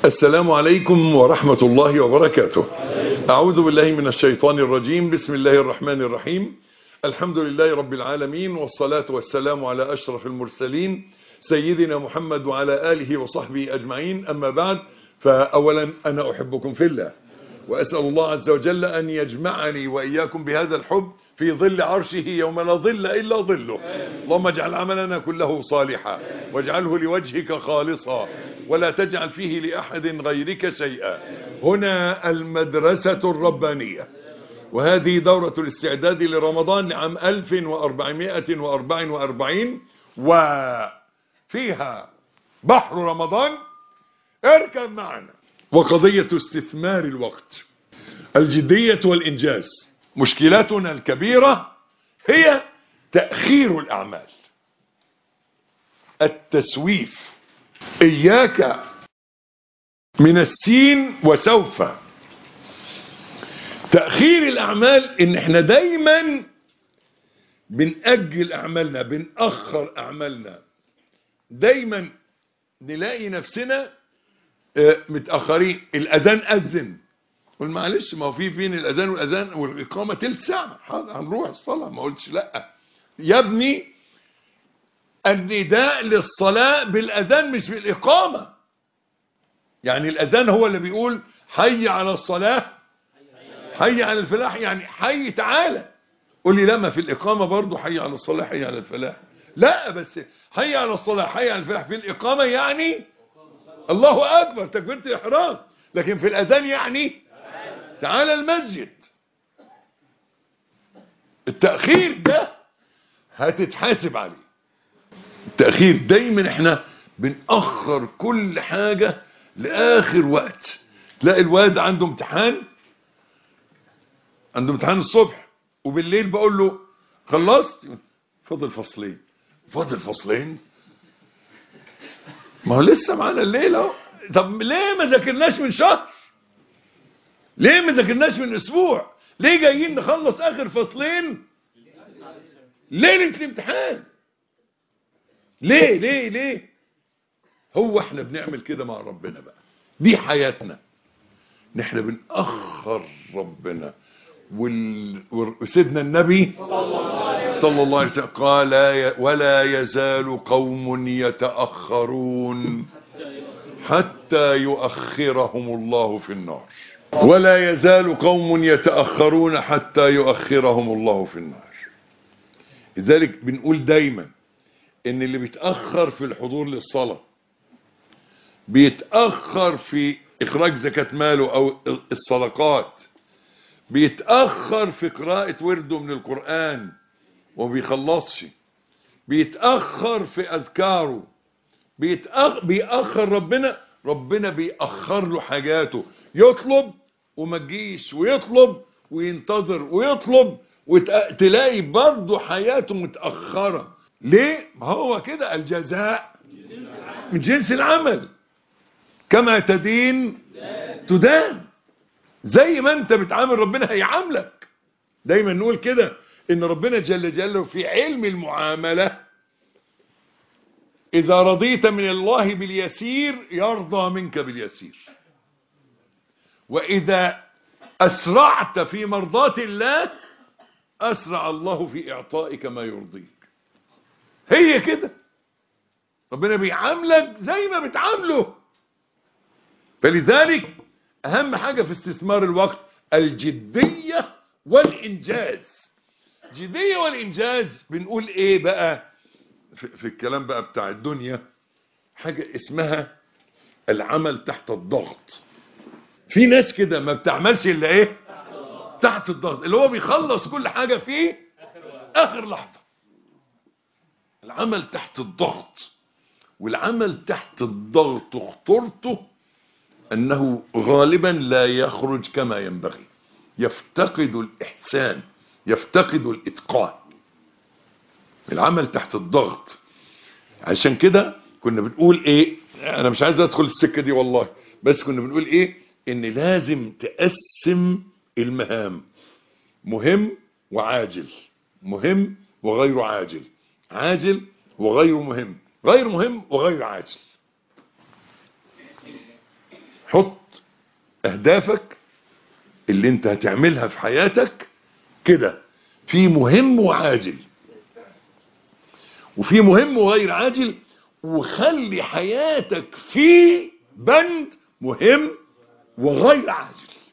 السلام عليكم ورحمة الله وبركاته أعوذ بالله من الشيطان الرجيم بسم الله الرحمن الرحيم الحمد لله رب العالمين والصلاة والسلام على أشرف المرسلين سيدنا محمد وعلى آله وصحبه أجمعين أما بعد فأولا أنا أحبكم في الله وأسأل الله عز وجل أن يجمعني وإياكم بهذا الحب في ظل عرشه يوم لا ظل إلا ظله اللهم اجعل عملنا كله صالحا واجعله لوجهك خالصا ولا تجعل فيه لأحد غيرك شيئا هنا المدرسة الربانية وهذه دورة الاستعداد لرمضان لعام 1444 وفيها بحر رمضان اركب معنا وقضية استثمار الوقت الجدية والإنجاز مشكلتنا الكبيرة هي تأخير الأعمال التسويف إياك من السين وسوف تأخير الأعمال إن احنا دايما بنأجل أعمالنا بنأخر أعمالنا دايما نلاقي نفسنا متأخرين الأذان أذن قول معلش ما هو في بين الأذان والأذان والإقامة تلت ساعة هنروح الصلاة ما قلتش لأ يا ابني النداء للصلاة بالأذان مش بالإقامة يعني الأذان هو اللي بيقول حي على الصلاة حي على الفلاح يعني حي تعالى قول لي لا ما في الإقامة برضو حي على الصلاة حي على الفلاح لا بس حي على الصلاة حي على الفلاح في الإقامة يعني الله أكبر تكبيرة الإحرام لكن في الأذان يعني تعالى المسجد التأخير ده هتتحاسب عليه التأخير دايما احنا بنأخر كل حاجة لآخر وقت تلاقي الواد عنده امتحان عنده امتحان الصبح وبالليل بقول له خلصت فاضل فصلين فاضل فصلين ما هو لسه معانا الليل اهو طب ليه ما ذاكرناش من شهر ليه ما ذاكرناش من اسبوع ليه جايين نخلص اخر فصلين ليله الامتحان ليه ليه ليه هو احنا بنعمل كده مع ربنا بقى دي حياتنا نحن بنأخر ربنا وال... وسيدنا النبي صلى الله عليه وسلم قال ولا يزال قوم يتأخرون حتى يؤخرهم الله في النار ولا يزال قوم يتأخرون حتى يؤخرهم الله في النار لذلك بنقول دايما ان اللي بيتأخر في الحضور للصلاة بيتأخر في اخراج زكاة ماله او الصدقات بيتأخر في قراءة ورده من القرآن وبيخلصش بيتأخر في أذكاره بيتأخر, بيأخر ربنا ربنا بيأخر له حاجاته يطلب وما تجيش ويطلب وينتظر ويطلب وتلاقي برضه حياته متأخرة ليه؟ ما هو كده الجزاء من جنس العمل كما تدين تدان زي ما انت بتعامل ربنا هيعاملك دايما نقول كده ان ربنا جل جلاله في علم المعاملة اذا رضيت من الله باليسير يرضى منك باليسير واذا اسرعت في مرضاة الله اسرع الله في اعطائك ما يرضيك هي كده ربنا بيعاملك زي ما بتعامله فلذلك اهم حاجة في استثمار الوقت الجدية والانجاز جدية والانجاز بنقول ايه بقى في, في الكلام بقى بتاع الدنيا حاجة اسمها العمل تحت الضغط في ناس كده ما بتعملش الا ايه تحت الضغط اللي هو بيخلص كل حاجة فيه اخر لحظة العمل تحت الضغط والعمل تحت الضغط خطورته أنه غالبا لا يخرج كما ينبغي يفتقد الإحسان يفتقد الإتقان العمل تحت الضغط عشان كده كنا بنقول ايه انا مش عايز ادخل السكة دي والله بس كنا بنقول ايه ان لازم تقسم المهام مهم وعاجل مهم وغير عاجل عاجل وغير مهم غير مهم وغير عاجل حط اهدافك اللي انت هتعملها في حياتك كده في مهم وعاجل وفي مهم وغير عاجل وخلي حياتك في بند مهم وغير عاجل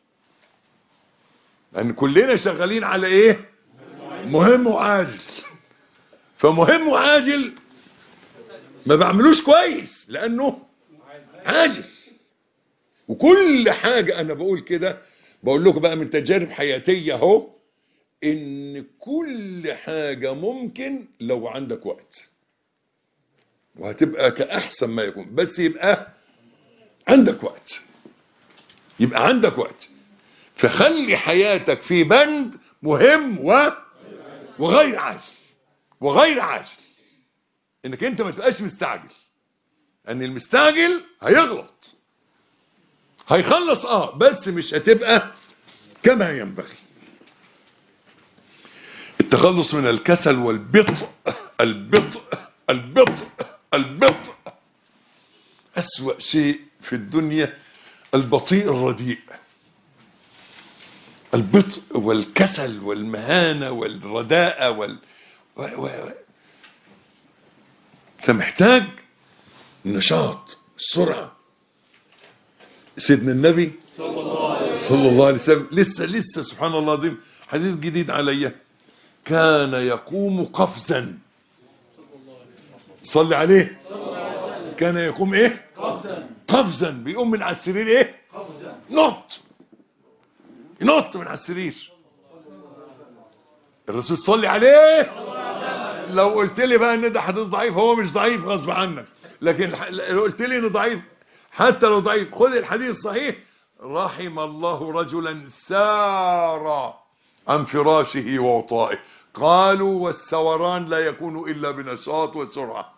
لان كلنا شغالين على ايه مهم وعاجل فمهم وعاجل ما بعملوش كويس لانه عاجل وكل حاجة انا بقول كده بقول لكم بقى من تجارب حياتية اهو ان كل حاجة ممكن لو عندك وقت وهتبقى كأحسن ما يكون بس يبقى عندك وقت يبقى عندك وقت فخلي حياتك في بند مهم و وغير عاجل وغير عاجل انك انت ما تبقاش مستعجل ان المستعجل هيغلط هيخلص اه بس مش هتبقى كما ينبغي التخلص من الكسل والبطء البطء البطء البطء أسوأ شيء في الدنيا البطيء الرديء البطء والكسل والمهانة والرداءة وال... و... و... و... انت محتاج النشاط السرعة سيدنا النبي صلى الله عليه وسلم لسه لسه سبحان الله دي حديث جديد عليا كان يقوم قفزا صلي عليه كان يقوم ايه قفزا بيقوم من على السرير ايه نط ينط من على السرير الرسول صلي عليه لو قلت لي بقى ان ده حديث ضعيف هو مش ضعيف غصب عنك لكن لو قلت لي انه ضعيف حتى لو ضعيف خذ الحديث صحيح رحم الله رجلا سار عن فراشه ووطائه قالوا والسوران لا يكون إلا بنشاط وسرعة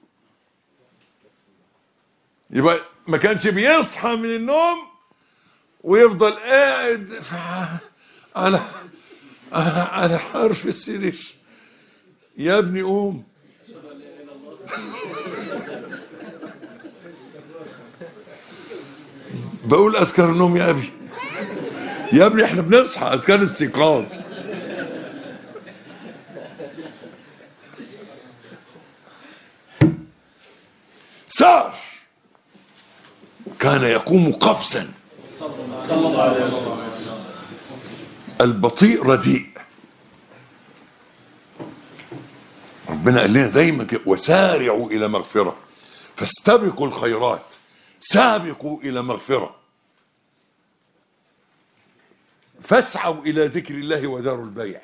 يبقى ما كانش بيصحى من النوم ويفضل قاعد على على حرف السرير يا ابني قوم بقول اذكر النوم يا ابي يا ابني احنا بنصحى اذكار استيقاظ سار كان يقوم قفزا البطيء رديء ربنا قال لنا دايما كده وسارعوا الى مغفره فاستبقوا الخيرات سابقوا الى مغفره فاسعوا الى ذكر الله وذروا البيع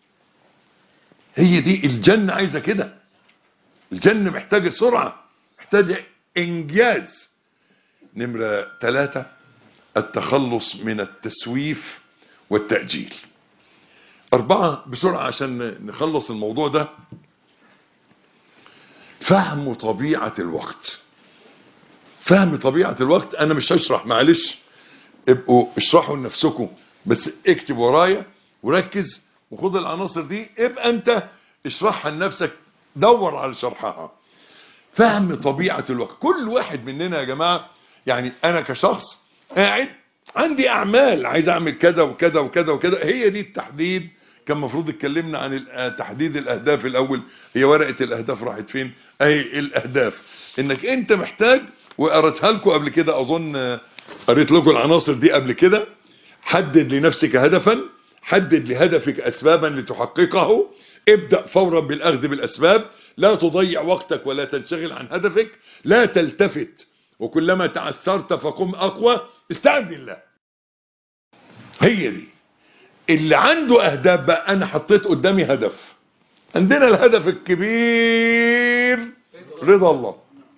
هي دي الجنه عايزه كده الجنه محتاجه سرعه محتاجه انجاز نمره ثلاثة التخلص من التسويف والتأجيل أربعة بسرعة عشان نخلص الموضوع ده فهم طبيعة الوقت فهم طبيعة الوقت أنا مش هشرح معلش ابقوا اشرحوا لنفسكم بس اكتب ورايا وركز وخد العناصر دي ابقى انت اشرحها لنفسك دور على شرحها فهم طبيعة الوقت كل واحد مننا يا جماعة يعني انا كشخص قاعد عندي اعمال عايز اعمل كذا وكذا وكذا وكذا هي دي التحديد كان المفروض اتكلمنا عن تحديد الاهداف الاول هي ورقة الاهداف راحت فين اهي الاهداف انك انت محتاج وقريتها لكم قبل كده اظن قريت لكم العناصر دي قبل كده حدد لنفسك هدفا حدد لهدفك اسبابا لتحققه ابدأ فورا بالاخذ بالاسباب لا تضيع وقتك ولا تنشغل عن هدفك لا تلتفت وكلما تعثرت فقم اقوى استعن بالله هي دي اللي عنده اهداف بقى انا حطيت قدامي هدف عندنا الهدف الكبير رضا الله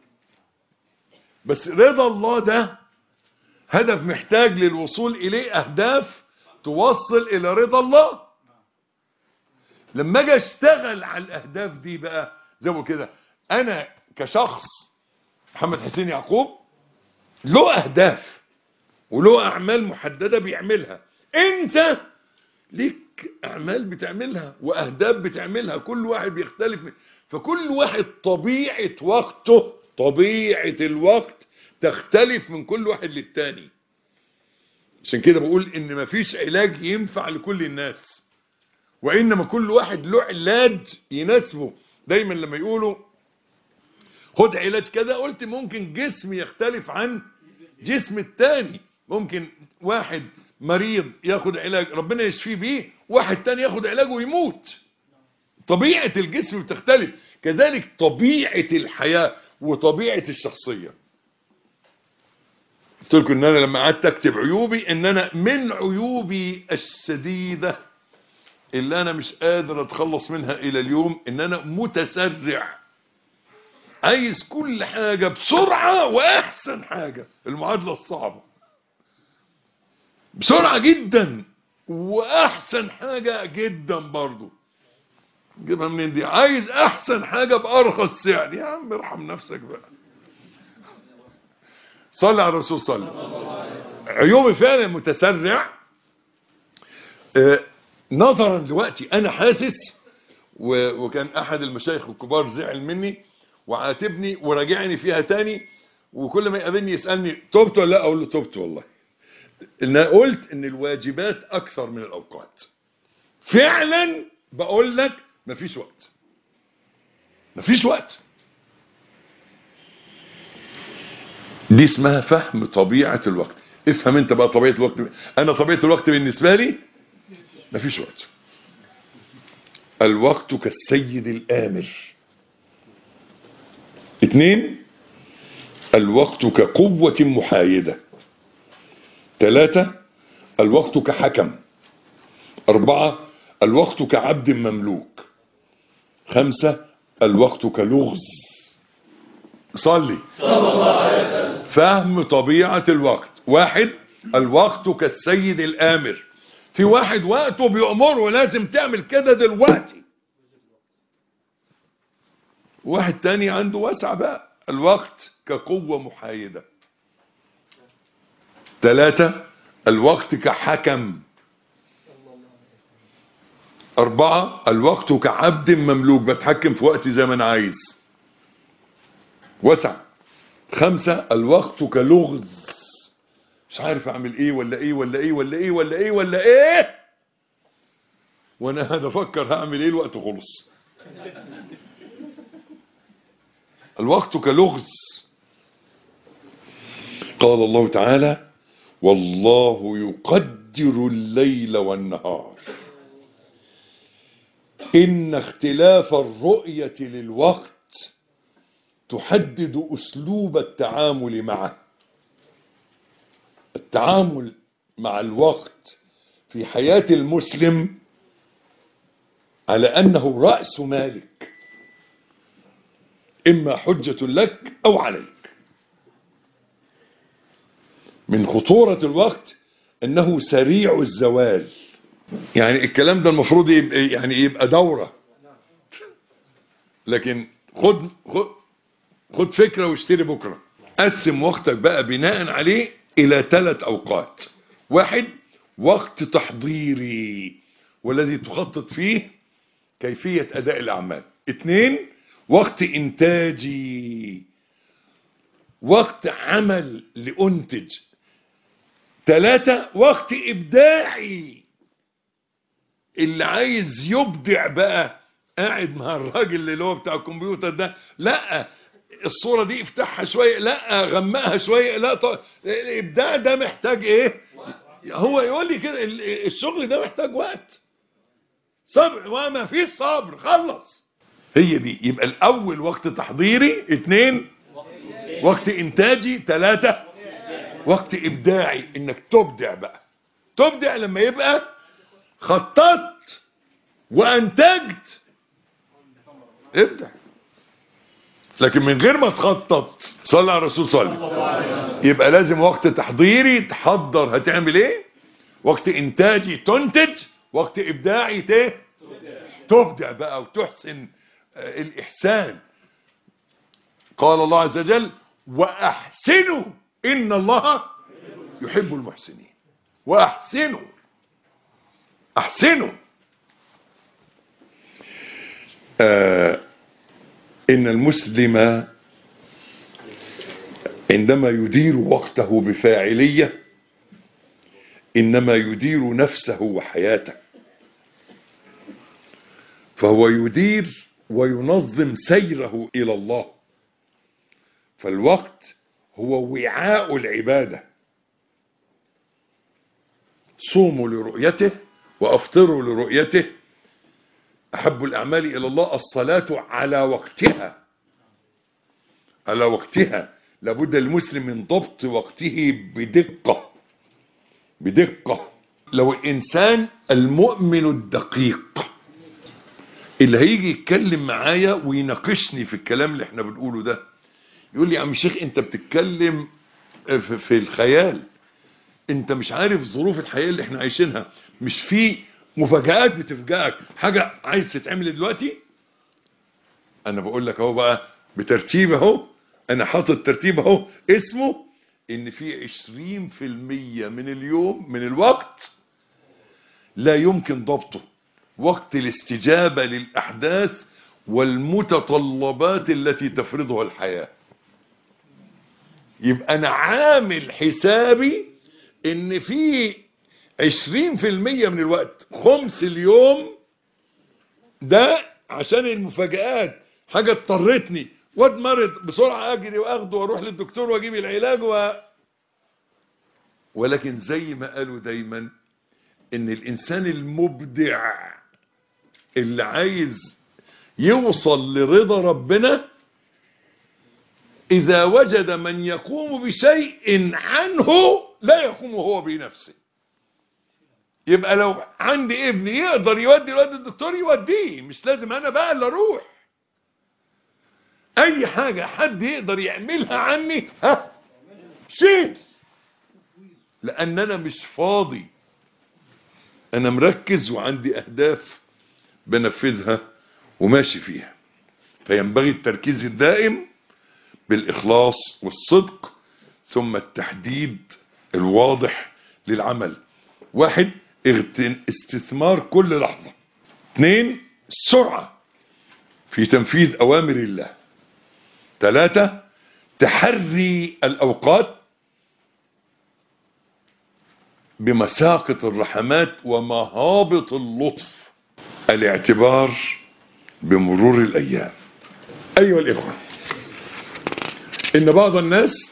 بس رضا الله ده هدف محتاج للوصول اليه اهداف توصل الى رضا الله لما اجي اشتغل على الاهداف دي بقى زي ما كده انا كشخص محمد حسين يعقوب له اهداف وله اعمال محددة بيعملها انت ليك اعمال بتعملها واهداف بتعملها كل واحد بيختلف فكل واحد طبيعة وقته طبيعة الوقت تختلف من كل واحد للتاني عشان كده بقول ان مفيش علاج ينفع لكل الناس وانما كل واحد له علاج يناسبه دايما لما يقولوا خد علاج كذا قلت ممكن جسم يختلف عن جسم التاني ممكن واحد مريض ياخد علاج ربنا يشفيه بيه واحد تاني ياخد علاج ويموت طبيعة الجسم بتختلف كذلك طبيعة الحياة وطبيعة الشخصية قلت لكم ان انا لما قعدت اكتب عيوبي ان انا من عيوبي الشديدة اللي انا مش قادر اتخلص منها الى اليوم ان انا متسرع عايز كل حاجة بسرعة واحسن حاجة المعادلة الصعبة بسرعة جدا واحسن حاجة جدا برضو جيبها منين دي عايز احسن حاجة بارخص سعر يا عم ارحم نفسك بقى صلى على الرسول صلى عيوبي فعلا متسرع آه نظرا لوقتي انا حاسس وكان احد المشايخ الكبار زعل مني وعاتبني وراجعني فيها تاني وكل ما يقابلني يسألني تبت ولا لا اقول له تبت والله ان قلت ان الواجبات اكثر من الاوقات فعلا بقول لك مفيش وقت مفيش وقت دي اسمها فهم طبيعة الوقت افهم انت بقى طبيعة الوقت انا طبيعة الوقت بالنسبة لي مفيش وقت الوقت كالسيد الآمر اثنين الوقت كقوة محايدة ثلاثة الوقت كحكم أربعة الوقت كعبد مملوك خمسة الوقت كلغز صلي فهم طبيعة الوقت واحد الوقت كالسيد الآمر في واحد وقته بيأمره لازم تعمل كده دلوقتي واحد تاني عنده وسع بقى الوقت كقوة محايدة ثلاثة الوقت كحكم أربعة الوقت كعبد مملوك بتحكم في وقتي زي ما أنا عايز وسع خمسة الوقت كلغز مش عارف أعمل إيه ولا إيه ولا إيه ولا إيه ولا إيه ولا إيه وأنا هفكر هعمل إيه الوقت خلص الوقت كلغز قال الله تعالى والله يقدر الليل والنهار إن اختلاف الرؤية للوقت تحدد أسلوب التعامل معه التعامل مع الوقت في حياة المسلم على أنه رأس مالك إما حجة لك أو عليك من خطورة الوقت أنه سريع الزوال يعني الكلام ده المفروض يبقى يعني يبقى دورة لكن خد خد خد فكرة واشتري بكرة قسم وقتك بقى بناء عليه إلى ثلاث أوقات واحد وقت تحضيري والذي تخطط فيه كيفية أداء الأعمال اثنين وقت إنتاجي وقت عمل لأنتج ثلاثة وقت إبداعي اللي عايز يبدع بقى قاعد مع الراجل اللي هو بتاع الكمبيوتر ده لا الصورة دي افتحها شوية لا غمقها شوية لا طيب الابداع ده محتاج ايه هو يقول لي كده الشغل ده محتاج وقت صبر وما فيش صبر خلص هي دي يبقى الاول وقت تحضيري اتنين وقت انتاجي ثلاثة وقت ابداعي انك تبدع بقى تبدع لما يبقى خططت وانتجت ابدع لكن من غير ما تخطط صلى على الرسول صلى يبقى لازم وقت تحضيري تحضر هتعمل ايه وقت انتاجي تنتج وقت ابداعي ت تبدع بقى وتحسن الاحسان قال الله عز وجل واحسنوا ان الله يحب المحسنين واحسنوا احسنوا آه ان المسلم عندما يدير وقته بفاعلية إنما يدير نفسه وحياته فهو يدير وينظم سيره إلى الله فالوقت هو وعاء العبادة صوموا لرؤيته وأفطروا لرؤيته أحب الأعمال إلى الله الصلاة على وقتها على وقتها لابد المسلم من ضبط وقته بدقة بدقة لو الإنسان المؤمن الدقيق اللي هيجي يتكلم معايا ويناقشني في الكلام اللي احنا بنقوله ده يقول لي يا عم شيخ انت بتتكلم في, في الخيال انت مش عارف ظروف الحياة اللي احنا عايشينها مش في مفاجآت بتفجأك حاجة عايز تتعمل دلوقتي انا بقول لك اهو بقى بترتيب اهو انا حاطط ترتيب اهو اسمه ان في عشرين في المية من اليوم من الوقت لا يمكن ضبطه وقت الاستجابة للأحداث والمتطلبات التي تفرضها الحياة يبقى أنا عامل حسابي إن في عشرين في المية من الوقت خمس اليوم ده عشان المفاجآت حاجة اضطرتني واد مرض بسرعة أجري وأخده وأروح للدكتور وأجيب العلاج و... ولكن زي ما قالوا دايما إن الإنسان المبدع اللي عايز يوصل لرضا ربنا إذا وجد من يقوم بشيء عنه لا يقوم هو بنفسه يبقى لو عندي ابني يقدر يودي الواد الدكتور يوديه مش لازم أنا بقى اللي أروح أي حاجة حد يقدر يعملها عني ها شيل لأن أنا مش فاضي أنا مركز وعندي أهداف بنفذها وماشي فيها فينبغي التركيز الدائم بالإخلاص والصدق ثم التحديد الواضح للعمل واحد استثمار كل لحظة اثنين السرعة في تنفيذ أوامر الله ثلاثة تحري الأوقات بمساقط الرحمات ومهابط اللطف الاعتبار بمرور الأيام أيها الإخوة إن بعض الناس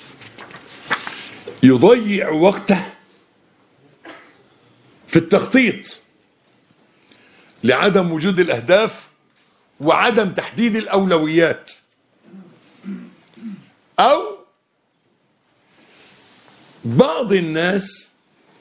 يضيع وقته في التخطيط لعدم وجود الأهداف وعدم تحديد الأولويات أو بعض الناس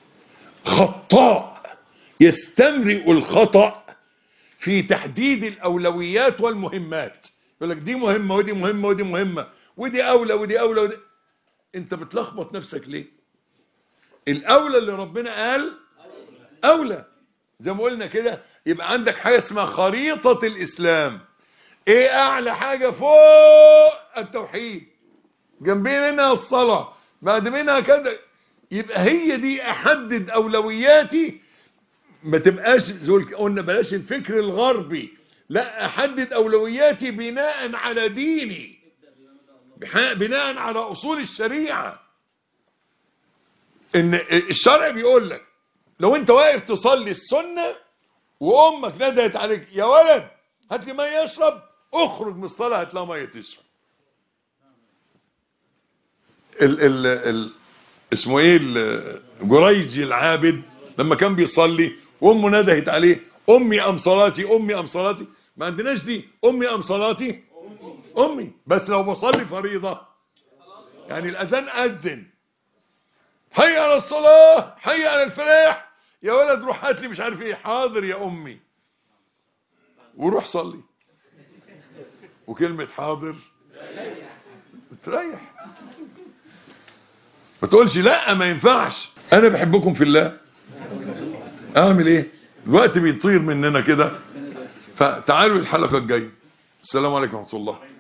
خطاء يستمرئ الخطأ في تحديد الأولويات والمهمات يقول لك دي مهمة ودي مهمة ودي مهمة ودي أولى ودي أولى ودي أنت بتلخبط نفسك ليه الأولى اللي ربنا قال أولى زي ما قلنا كده يبقى عندك حاجة اسمها خريطة الإسلام ايه أعلى حاجة فوق التوحيد جنبين منها الصلاة بعد منها كده يبقى هي دي أحدد أولوياتي ما تبقاش زي قلنا بلاش الفكر الغربي لا أحدد أولوياتي بناء على ديني بناء على أصول الشريعة إن الشرع بيقول لك لو أنت واقف تصلي السنة وأمك ندهت عليك يا ولد هات لي مية يشرب اخرج من الصلاة هات لها مية تشرب ال ال ال اسمه ايه جريجي العابد لما كان بيصلي وامه ندهت عليه امي ام صلاتي امي ام صلاتي ما عندناش دي امي ام صلاتي امي بس لو بصلي فريضة يعني الاذان اذن حي على الصلاة حي على الفلاح يا ولد روح هات لي مش عارف ايه حاضر يا امي وروح صلي وكلمة حاضر تريح ما تقولش لا ما ينفعش انا بحبكم في الله اعمل ايه الوقت بيطير مننا كده فتعالوا الحلقة الجاية السلام عليكم ورحمة الله